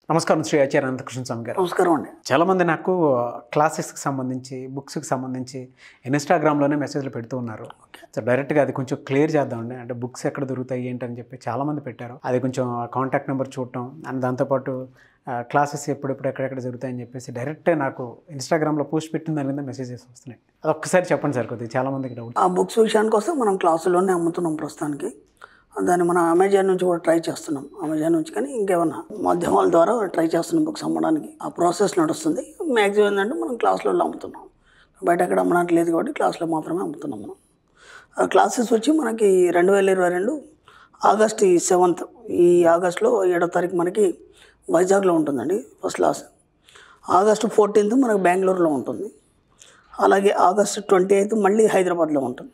నమస్కారం శ్రీ ఆచార్య అనంతకృష్ణ స్వామి గారు నమస్కారం అండి చాలామంది నాకు క్లాసెస్కి సంబంధించి బుక్స్కి సంబంధించి ఇన్స్టాగ్రామ్లోనే మెసేజ్లు పెడుతూ ఉన్నారు సో డైరెక్ట్గా అది కొంచెం క్లియర్ చేద్దామండి అంటే బుక్స్ ఎక్కడ దొరుకుతాయి ఏంటి అని చెప్పి చాలామంది పెట్టారు అది కొంచెం కాంటాక్ట్ నెంబర్ చూడటం అండ్ దాంతోపాటు క్లాసెస్ ఎప్పుడెప్పుడు ఎక్కడెక్కడ జరుగుతాయని చెప్పేసి డైరెక్ట్ నాకు ఇన్స్టాగ్రామ్లో పోస్ట్ పెట్టిన దాని మీద మెసేజెస్ వస్తున్నాయి అది ఒక్కసారి చెప్పండి సార్ కొద్దిగా చాలామందికి డౌట్ ఆ బుక్స్ విషయానికి వస్తే మనం క్లాసులోనే అమ్ముతున్నాం ప్రస్తుతానికి దాన్ని మనం అమెజాన్ నుంచి కూడా ట్రై చేస్తున్నాం అమెజాన్ నుంచి కానీ ఇంకేమన్నా మాధ్యమాల ద్వారా ట్రై చేస్తున్నాం బుక్స్ అమ్మడానికి ఆ ప్రాసెస్ నడుస్తుంది మ్యాక్సిమం ఏంటంటే మనం క్లాసులలో అమ్ముతున్నాం బయట ఎక్కడ అమ్మడానికి లేదు కాబట్టి క్లాసులో మాత్రమే అమ్ముతున్నాం మనం ఆ క్లాసెస్ వచ్చి మనకి రెండు వేల ఇరవై రెండు ఆగస్ట్ ఈ సెవెంత్ ఈ ఆగస్ట్లో ఏడో తారీఖు మనకి వైజాగ్లో ఉంటుందండి ఫస్ట్ క్లాస్ ఆగస్టు ఫోర్టీన్త్ మనకి బెంగళూరులో ఉంటుంది అలాగే ఆగస్ట్ ట్వంటీ ఎయిత్ మళ్ళీ హైదరాబాద్లో ఉంటుంది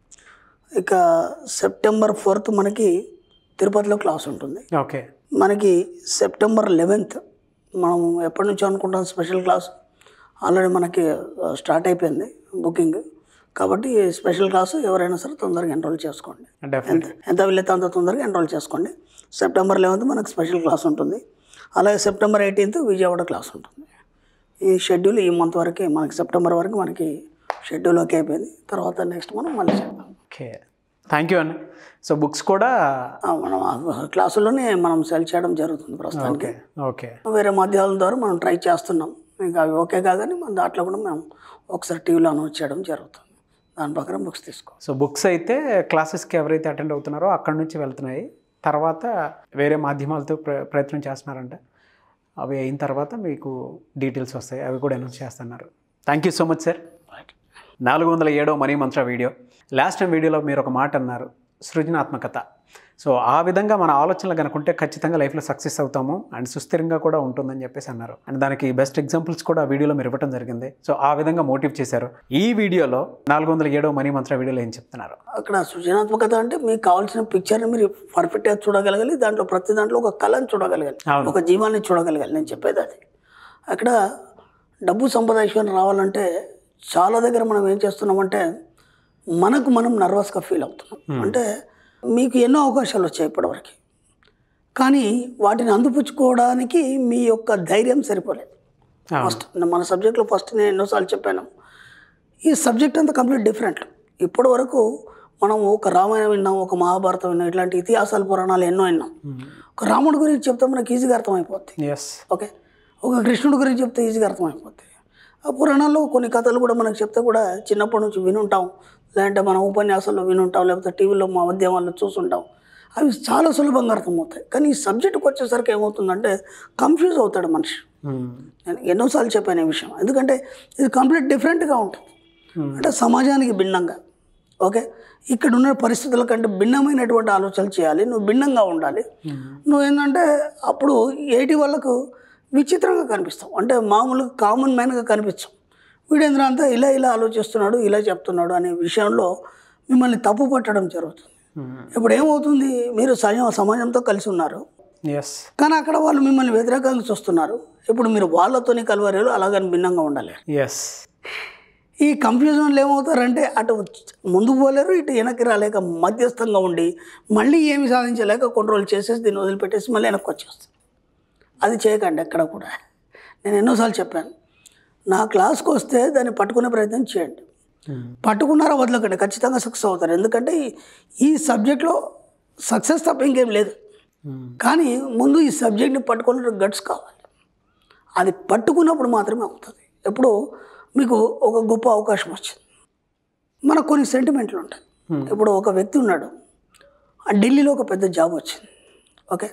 ఇక సెప్టెంబర్ ఫోర్త్ మనకి తిరుపతిలో క్లాస్ ఉంటుంది ఓకే మనకి సెప్టెంబర్ లెవెన్త్ మనం ఎప్పటి నుంచో అనుకుంటాం స్పెషల్ క్లాస్ ఆల్రెడీ మనకి స్టార్ట్ అయిపోయింది బుకింగ్ కాబట్టి స్పెషల్ క్లాసు ఎవరైనా సరే తొందరగా ఎన్రోల్ చేసుకోండి డెఫినెట్ ఎంత ఎంత వీలైతే అంత తొందరగా ఎన్రోల్ చేసుకోండి సెప్టెంబర్ లెవెన్త్ మనకు స్పెషల్ క్లాస్ ఉంటుంది అలాగే సెప్టెంబర్ ఎయిటీన్త్ విజయవాడ క్లాస్ ఉంటుంది ఈ షెడ్యూల్ ఈ మంత్ వరకు మనకి సెప్టెంబర్ వరకు మనకి షెడ్యూల్ ఓకే అయిపోయింది తర్వాత నెక్స్ట్ మనం మళ్ళీ చేద్దాం ఓకే థ్యాంక్ యూ అండి సో బుక్స్ కూడా ఆ, మనం ఆ క్లాసుల్లోనే మనం సెల్ చేయడం జరుగుతుంది ప్రస్తుతానికి ఓకే ఓకే వేరే మాధ్యమాల ద్వారా మనం ట్రై చేస్తున్నాం ఇంకా అవి ఓకే కాగానే మన దాంట్లో కూడా మేము ఒకసారి టీవీలో అనౌన్స్ చేయడం జరుగుతుంది దాని ప్రకారం బుక్స్ తీసుకో సో బుక్స్ అయితే క్లాసెస్కి ఎవరైతే అటెండ్ అవుతున్నారో అక్కడి నుంచి వెళ్తున్నాయి తర్వాత వేరే మాధ్యమాలతో ప్ర ప్రయత్నం చేస్తున్నారంట అవి అయిన తర్వాత మీకు డీటెయిల్స్ వస్తాయి అవి కూడా అనౌన్స్ చేస్తున్నారు thank you so much sir నాలుగు వందల ఏడో మనీ మంత్ర వీడియో లాస్ట్ టైం వీడియోలో మీరు ఒక మాట అన్నారు సృజనాత్మకత సో ఆ విధంగా మన ఆలోచనలు కనుకుంటే ఖచ్చితంగా లైఫ్లో సక్సెస్ అవుతాము అండ్ సుస్థిరంగా కూడా ఉంటుందని చెప్పేసి అన్నారు అండ్ దానికి బెస్ట్ ఎగ్జాంపుల్స్ కూడా ఆ వీడియోలో మీరు ఇవ్వడం జరిగింది సో ఆ విధంగా మోటివ్ చేశారు ఈ వీడియోలో నాలుగు వందల ఏడో మనీ మంత్ర వీడియోలో ఏం చెప్తున్నారు అక్కడ సృజనాత్మకత అంటే మీకు కావాల్సిన పిక్చర్ని మీరు పర్ఫెక్ట్గా చూడగలగాలి దాంట్లో ప్రతి దాంట్లో ఒక కళను చూడగలగాలి అవును. ఒక జీవాన్ని చూడగలగాలి నేను చెప్పేది అది అక్కడ డబ్బు సంపద ఐశ్వర్యం రావాలంటే చాలా దగ్గర మనం ఏం చేస్తున్నామంటే మనకు మనం నర్వస్గా ఫీల్ అవుతున్నాం అంటే మీకు ఎన్నో అవకాశాలు వచ్చాయి ఇప్పటివరకు కానీ వాటిని అందిపుచ్చుకోవడానికి మీ యొక్క ధైర్యం సరిపోలేదు అవును. ఫస్ట్ మన సబ్జెక్ట్లో ఫస్ట్ నేను ఎన్నోసార్లు చెప్పాను ఈ సబ్జెక్ట్ అంతా కంప్లీట్ డిఫరెంట్ ఇప్పటి వరకు మనం ఒక రామాయణం విన్నాం ఒక మహాభారతం విన్నాం ఇట్లాంటి ఇతిహాసాలు పురాణాలు ఎన్నో విన్నాం ఒక రాముడి గురించి చెప్తే మనకి ఈజీగా అర్థమైపోద్ది ఎస్ ఓకే ఒక కృష్ణుడి గురించి చెప్తే ఈజీగా అర్థమైపోద్ది ఆ పురాణాల్లో కొన్ని కథలు కూడా మనకు చెప్తే కూడా చిన్నప్పటి నుంచి వినుంటాం లేదంటే మన ఉపన్యాసాల్లో వినుంటాం లేకపోతే టీవీలో మా మాధ్యమాల్లో చూసుంటాం అవి చాలా సులభంగా అర్థమవుతాయి కానీ ఈ సబ్జెక్టుకి వచ్చేసరికి ఏమవుతుందంటే కన్ఫ్యూజ్ అవుతాడు మనిషి నేను ఎన్నోసార్లు చెప్పాను ఈ విషయం ఎందుకంటే ఇది కంప్లీట్ డిఫరెంట్గా ఉంటుంది అంటే సమాజానికి భిన్నంగా ఓకే ఇక్కడ ఉన్న పరిస్థితుల కంటే భిన్నమైనటువంటి ఆలోచనలు చేయాలి నువ్వు భిన్నంగా ఉండాలి నువ్వు ఏంటంటే అప్పుడు ఏటి వాళ్ళకు విచిత్రంగా కనిపిస్తావు అంటే మామూలుగా కామన్ మ్యాన్గా కనిపించవు వీడేంద్ర అంతా ఇలా ఇలా ఆలోచిస్తున్నాడు ఇలా చెప్తున్నాడు అనే విషయంలో మిమ్మల్ని తప్పు పట్టడం జరుగుతుంది ఇప్పుడు ఏమవుతుంది మీరు సమ సమాజంతో కలిసి ఉన్నారు ఎస్ కానీ అక్కడ వాళ్ళు మిమ్మల్ని వ్యతిరేకంగా చూస్తున్నారు ఇప్పుడు మీరు వాళ్ళతోని కలవరేలు అలాగని భిన్నంగా ఉండాలి ఎస్ ఈ కన్ఫ్యూజన్లు ఏమవుతారంటే అటు ముందుకు పోలేరు ఇటు వెనక్కి రాలేక మధ్యస్థంగా ఉండి మళ్ళీ ఏమి సాధించలేక కొన్ని రోజులు చేసేసి దీన్ని వదిలిపెట్టేసి మళ్ళీ వెనక్కి వచ్చేస్తాం అది చేయకండి ఎక్కడ కూడా నేను ఎన్నోసార్లు చెప్పాను నా క్లాస్కి వస్తే దాన్ని పట్టుకునే ప్రయత్నం చేయండి పట్టుకున్నారా వదలకండి ఖచ్చితంగా సక్సెస్ అవుతారు ఎందుకంటే ఈ- ఈ సబ్జెక్ట్లో సక్సెస్ తప్ప ఇంకేం లేదు కానీ ముందు ఈ సబ్జెక్ట్ని పట్టుకునే గట్స్ కావాలి అది పట్టుకున్నప్పుడు మాత్రమే అవుతుంది ఎప్పుడు మీకు ఒక గొప్ప అవకాశం వచ్చింది మనకు కొన్ని సెంటిమెంట్లు ఉంటాయి ఇప్పుడు ఒక వ్యక్తి ఉన్నాడు ఆ ఢిల్లీలో ఒక పెద్ద జాబ్ వచ్చింది ఓకే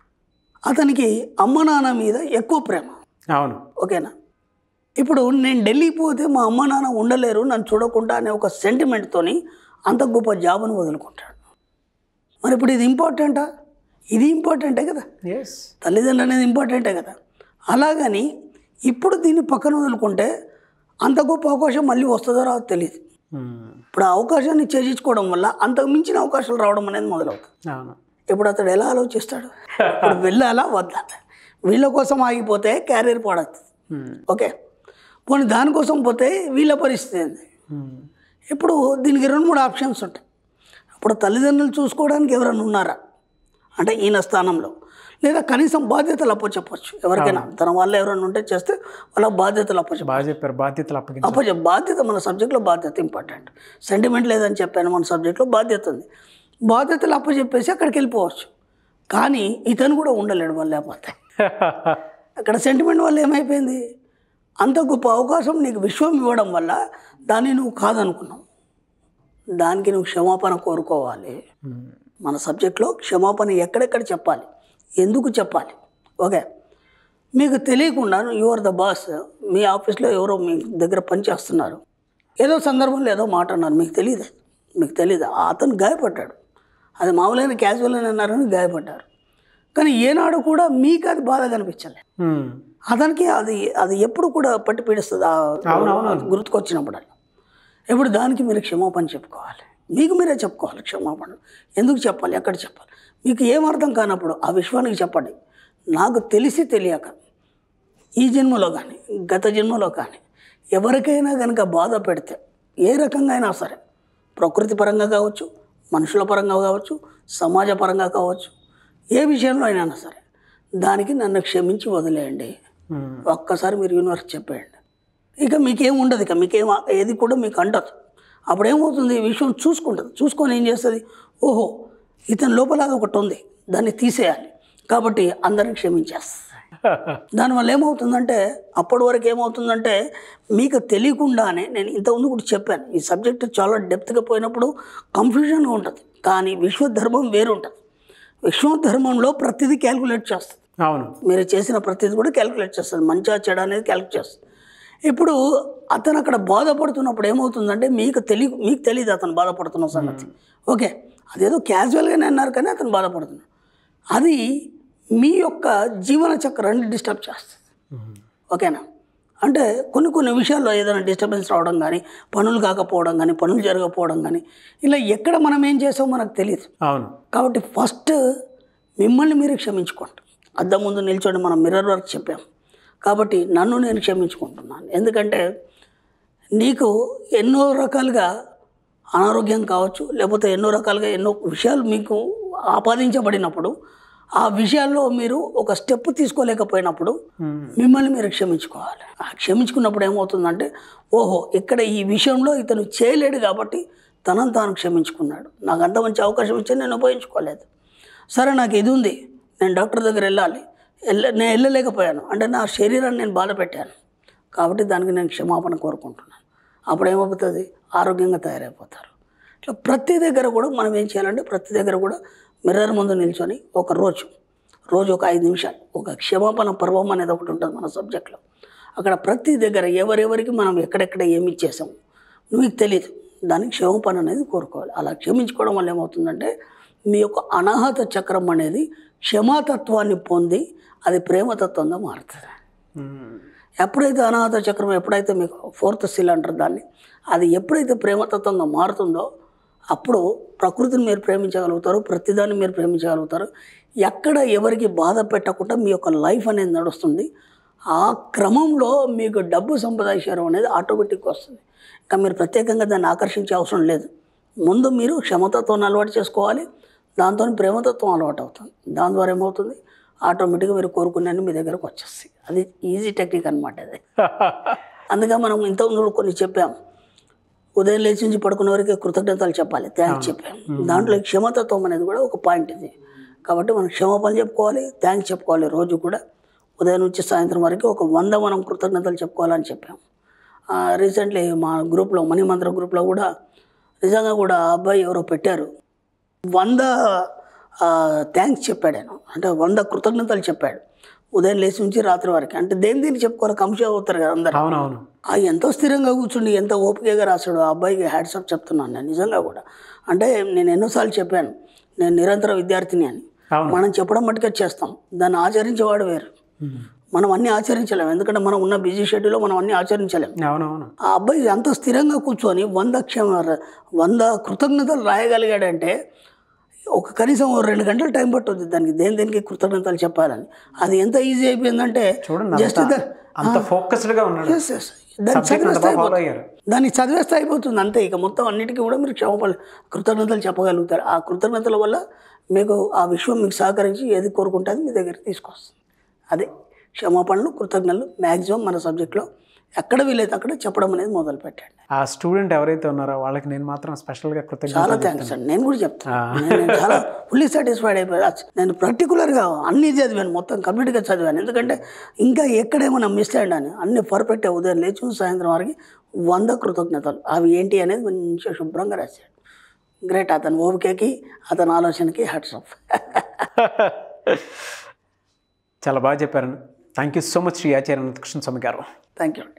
అతనికి అమ్మ నాన్న మీద ఎక్కువ ప్రేమ అవును ఓకేనా ఇప్పుడు నేను ఢిల్లీ పోతే మా అమ్మ నాన్న ఉండలేరు నన్ను చూడకుండా అనే ఒక సెంటిమెంట్తోని అంత గొప్ప జాబ్ను వదులుకుంటాడు మరి ఇప్పుడు ఇది ఇంపార్టెంటా ఇది ఇంపార్టెంటే కదా ఎస్ తల్లిదండ్రులు అనేది ఇంపార్టెంటే కదా అలాగని ఇప్పుడు దీన్ని పక్కన వదులుకుంటే అంత గొప్ప అవకాశం మళ్ళీ వస్తుందో రాదో తెలియదు ఇప్పుడు ఆ అవకాశాన్ని చేజించుకోవడం వల్ల అంతకు మించిన అవకాశాలు రావడం అనేది మొదలవుతుంది అవును ఇప్పుడు అతడు ఎలా ఆలోచిస్తాడు ఇప్పుడు వెళ్ళాలా వద్దా వీళ్ళ కోసం ఆగిపోతే క్యారియర్ పాడవుతుంది ఓకే పోనీ దానికోసం పోతే వీళ్ళ పరిస్థితి ఏంది ఇప్పుడు దీనికి రెండు మూడు ఆప్షన్స్ ఉంటాయి ఇప్పుడు తల్లిదండ్రులు చూసుకోవడానికి ఎవరైనా ఉన్నారా అంటే ఈయన స్థానంలో లేదా కనీసం బాధ్యతలు అప్పచెప్పచ్చు ఎవరికైనా తన వాళ్ళు ఎవరైనా ఉంటే చేస్తే వాళ్ళ బాధ్యతలు అప్పచెప్ప బాగా చెప్పారు బాధ్యతలు అప్పగించారు అప్పచెప్ప బాధ్యత మన సబ్జెక్ట్లో బాధ్యత ఇంపార్టెంట్ సెంటిమెంట్ లేదని చెప్పాను మన సబ్జెక్ట్లో బాధ్యత ఉంది బాధ్యతలు అప్పచెప్పేసి అక్కడికి వెళ్ళిపోవచ్చు కానీ ఇతను కూడా ఉండలేడు వాళ్ళు లేకపోతే అక్కడ సెంటిమెంట్ వల్ల ఏమైపోయింది అంత గొప్ప అవకాశం నీకు విశ్వం ఇవ్వడం వల్ల దాన్ని నువ్వు కాదనుకున్నావు దానికి నువ్వు క్షమాపణ కోరుకోవాలి ఉమ్. మన సబ్జెక్ట్లో క్షమాపణ ఎక్కడెక్కడ చెప్పాలి ఎందుకు చెప్పాలి ఓకే మీకు తెలియకుండా యు ఆర్ ద బాస్ మీ ఆఫీస్లో ఎవరో మీ దగ్గర పనిచేస్తున్నారు ఏదో సందర్భంలో ఏదో మాట అన్నారు మీకు తెలియదు మీకు తెలియదు అతను గాయపడ్డాడు అది మామూలైన క్యాజువల్ అని అన్నారని గాయపడ్డారు కానీ ఏనాడు కూడా మీకు అది బాధ కనిపించలేదు ఉమ్. అతనికి అది అది ఎప్పుడు కూడా పట్టి పీడిస్తుంది ఆ అవునవును. గుర్తుకొచ్చినప్పుడు ఇప్పుడు దానికి మీరు క్షమాపణ చెప్పుకోవాలి మీకు మీరే చెప్పుకోవాలి క్షమాపణ ఎందుకు చెప్పాలి ఎక్కడ చెప్పాలి మీకు ఏం అర్థం కానప్పుడు ఆ విశ్వానికి చెప్పండి నాకు తెలిసి తెలియక ఈ జన్మలో కానీ గత జన్మలో కానీ ఎవరికైనా కనుక బాధ పెడితే ఏ రకంగా అయినా సరే ప్రకృతి పరంగా కావచ్చు మనుషుల పరంగా కావచ్చు సమాజ పరంగా కావచ్చు ఏ విషయంలో అయినా సరే దానికి నన్ను క్షమించి వదిలేయండి ఉమ్. ఒక్కసారి మీరు యూనివర్స్ చెప్పేయండి ఇక మీకేం ఉండదు ఇక మీకేం ఏది కూడా మీకు అంటదు అప్పుడు ఏమవుతుంది ఈ విషయం చూసుకుంటుంది చూసుకొని ఏం చేస్తుంది ఓహో ఇతని లోపల అది ఒకటి ఉంది దాన్ని తీసేయాలి కాబట్టి అందరిని క్షమించేస్తుంది దానివల్ల ఏమవుతుందంటే అప్పటి వరకు ఏమవుతుందంటే మీకు తెలియకుండానే నేను ఇంతకుముందు కూడా చెప్పాను ఈ సబ్జెక్ట్ చాలా డెప్త్గా పోయినప్పుడు కన్ఫ్యూజన్గా ఉంటుంది కానీ విశ్వధర్మం వేరుంటుంది విశ్వధర్మంలో ప్రతిదీ క్యాల్కులేట్ చేస్తుంది అవును మీరు చేసిన ప్రతిదీ కూడా క్యాలిక్యులేట్ చేస్తుంది మంచిగా చెడ అనేది క్యాలిక్యులేట్ చేస్తుంది ఇప్పుడు అతను అక్కడ బాధపడుతున్నప్పుడు ఏమవుతుందంటే మీకు తెలియ మీకు తెలియదు అతను బాధపడుతున్న సంగతి ఓకే అదేదో క్యాజువల్గానే అన్నారు కానీ అతను బాధపడుతున్నాడు అది మీ యొక్క జీవన చక్రాన్ని డిస్టర్బ్ చేస్తుంది ఉమ్. ఓకేనా అంటే కొన్ని కొన్ని విషయాల్లో ఏదైనా డిస్టర్బెన్స్ రావడం కానీ పనులు కాకపోవడం కానీ పనులు జరగకపోవడం కానీ ఇలా ఎక్కడ మనం ఏం చేసామో మనకు తెలియదు అవును కాబట్టి ఫస్ట్ మిమ్మల్ని మీరు క్షమించుకోండి అద్దం ముందు నిల్చొని మనం మిర్రర్ వర్క్ చెప్పాం కాబట్టి నన్ను నేను క్షమించుకుంటున్నాను ఎందుకంటే నీకు ఎన్నో రకాలుగా అనారోగ్యం కావచ్చు లేకపోతే ఎన్నో రకాలుగా ఎన్నో విషయాలు మీకు ఆపాదించబడినప్పుడు ఆ విషయాల్లో మీరు ఒక స్టెప్ తీసుకోలేకపోయినప్పుడు ఉమ్. మిమ్మల్ని మీరు క్షమించుకోవాలి ఆ క్షమించుకున్నప్పుడు ఏమవుతుందంటే ఓహో ఇక్కడ ఈ విషయంలో ఇతను చేయలేడు కాబట్టి తనను తాను క్షమించుకున్నాడు నాకు అంత మంచి అవకాశం ఇచ్చి నేను ఉపయోగించుకోలేదు సరే నాకు ఇది ఉంది నేను డాక్టర్ దగ్గర వెళ్ళాలి వెళ్ళ నేను వెళ్ళలేకపోయాను అంటే నా శరీరాన్ని నేను బాధ పెట్టాను కాబట్టి దానికి నేను క్షమాపణ కోరుకుంటున్నాను అప్పుడు ఏమవుతుంది ఆరోగ్యంగా తయారైపోతారు ఇట్లా ప్రతి దగ్గర కూడా మనం ఏం చేయాలంటే ప్రతి దగ్గర కూడా మిర్రర్ ముందు నిల్చొని ఒక రోజు రోజు ఒక ఐదు నిమిషాలు ఒక క్షమాపణ పర్వం అనేది ఒకటి ఉంటుంది మన సబ్జెక్ట్లో అక్కడ ప్రతి దగ్గర ఎవరెవరికి మనం ఎక్కడెక్కడ ఏమి ఇచ్చేసాము మీకు తెలియదు దానికి క్షమాపణ అనేది కోరుకోవాలి అలా క్షమించుకోవడం వల్ల ఏమవుతుందంటే మీ యొక్క అనాహత చక్రం అనేది క్షమాతత్వాన్ని పొంది అది ప్రేమతత్వంగా మారుతుంది ఉమ్. ఎప్పుడైతే అనాహత చక్రం ఎప్పుడైతే మీకు ఫోర్త్ సిల్ అంటారు దాన్ని అది ఎప్పుడైతే ప్రేమతత్వంగా మారుతుందో అప్పుడు ప్రకృతిని మీరు ప్రేమించగలుగుతారు ప్రతిదాన్ని మీరు ప్రేమించగలుగుతారు ఎక్కడ ఎవరికి బాధ పెట్టకుండా మీ యొక్క లైఫ్ అనేది నడుస్తుంది ఆ క్రమంలో మీకు డబ్బు సంపాదించడం అనేది ఆటోమేటిక్గా వస్తుంది ఇంకా మీరు ప్రత్యేకంగా దాన్ని ఆకర్షించే అవసరం లేదు ముందు మీరు క్షమతత్వాన్ని అలవాటు చేసుకోవాలి దాంతో ప్రేమతత్వం అలవాటు అవుతుంది దాని ద్వారా ఏమవుతుంది ఆటోమేటిక్గా మీరు కోరుకునే మీ దగ్గరకు వచ్చేస్తాయి అది ఈజీ టెక్నిక్ అనమాట అది అందుకే మనం ఇంతకుముందు కొన్ని చెప్పాం ఉదయం లేచి నుంచి పడుకునే వరకే కృతజ్ఞతలు చెప్పాలి థ్యాంక్స్ చెప్పాం దాంట్లో ఈ క్షమతత్వం అనేది కూడా ఒక పాయింట్ ఇది కాబట్టి మనం క్షమాపణ చెప్పుకోవాలి థ్యాంక్స్ చెప్పుకోవాలి రోజు కూడా ఉదయం నుంచి సాయంత్రం వరకు ఒక వంద మనం కృతజ్ఞతలు చెప్పుకోవాలని చెప్పాం రీసెంట్లీ మా గ్రూప్లో మనీ మంత్ర గ్రూప్లో కూడా నిజంగా కూడా ఆ అబ్బాయి ఎవరో పెట్టారు వంద థ్యాంక్స్ చెప్పాడు ఆయన అంటే వంద కృతజ్ఞతలు చెప్పాడు ఉదయం లేచి నుంచి రాత్రి వరకు అంటే దేని దేని చెప్పుకోవాలి కంశ అవుతారు కదా అందరు అవునవును ఆ ఎంతో స్థిరంగా కూర్చుండి ఎంత ఓపికగా రాశాడు ఆ అబ్బాయికి హ్యాట్సప్ చెప్తున్నాను నేను నిజంగా కూడా అంటే నేను ఎన్నోసార్లు చెప్పాను నేను నిరంతర విద్యార్థిని అని అవును మనం చెప్పడం మట్టుకే చేస్తాం దాన్ని ఆచరించేవాడు వేరు ఉమ్. మనం అన్నీ ఆచరించలేము ఎందుకంటే మనం ఉన్న బిజీ షెడ్యూల్లో మనం అన్నీ ఆచరించలేము అవునవును ఆ అబ్బాయి అంత స్థిరంగా కూర్చొని వంద క్షమ వంద కృతజ్ఞతలు రాయగలిగాడంటే ఒక కనీసం ఓ రెండు గంటలు టైం పట్టుద్ది దానికి దేని దేనికి కృతజ్ఞతలు చెప్పాలని అది ఎంత ఈజీ అయిపోయిందంటే చూడండి జస్ట్ అంత అంత ఫోకస్డ్గా ఉన్నాడు ఎస్ ఎస్ దాన్ని సబ్జెక్ట్ అంతా చదివేస్తే బాగా ఫాలో అయిపోతుంది అయ్యారు దాన్ని చదివేస్తే అయిపోతుంది అంతే ఇక మొత్తం అన్నిటికీ కూడా మీరు క్షమాపణ కృతజ్ఞతలు చెప్పగలుగుతారు ఆ కృతజ్ఞతల వల్ల మీకు ఆ విశ్వం మీకు సహకరించి ఏది కోరుకుంటే అది మీ దగ్గరికి తీసుకొస్తుంది అదే క్షమాపణలు కృతజ్ఞతలు మ్యాక్సిమం మన సబ్జెక్ట్లో ఎక్కడ వీలైతే అక్కడ చెప్పడం అనేది మొదలు పెట్టండి ఆ స్టూడెంట్ ఎవరైతే ఉన్నారో వాళ్ళకి నేను మాత్రం స్పెషల్గా చాలా కృతజ్ఞత థ్యాంక్స్ అండి నేను కూడా చెప్తాను నేను నేను చాలా ఫుల్లీ సాటిస్ఫైడ్ అయిపోయా నేను పర్టికులర్గా అన్నీ చదివాను మొత్తం కంప్లీట్గా చదివాను ఎందుకంటే ఇంకా ఎక్కడేమైనా మిస్ అయ్యాను అని అన్ని పర్ఫెక్ట్గా ఉదయం లేచి సాయంత్రం వరకు వంద కృతజ్ఞతలు అవి ఏంటి అనేది మంచిగా శుభ్రంగా రాశాడు గ్రేట్ అతని ఓపికకి అతని ఆలోచనకి హెడ్స్ ఆఫ్ చాలా బాగా చెప్పారు thank you so much Shri Acharya Krishna Swami garu thank you అండి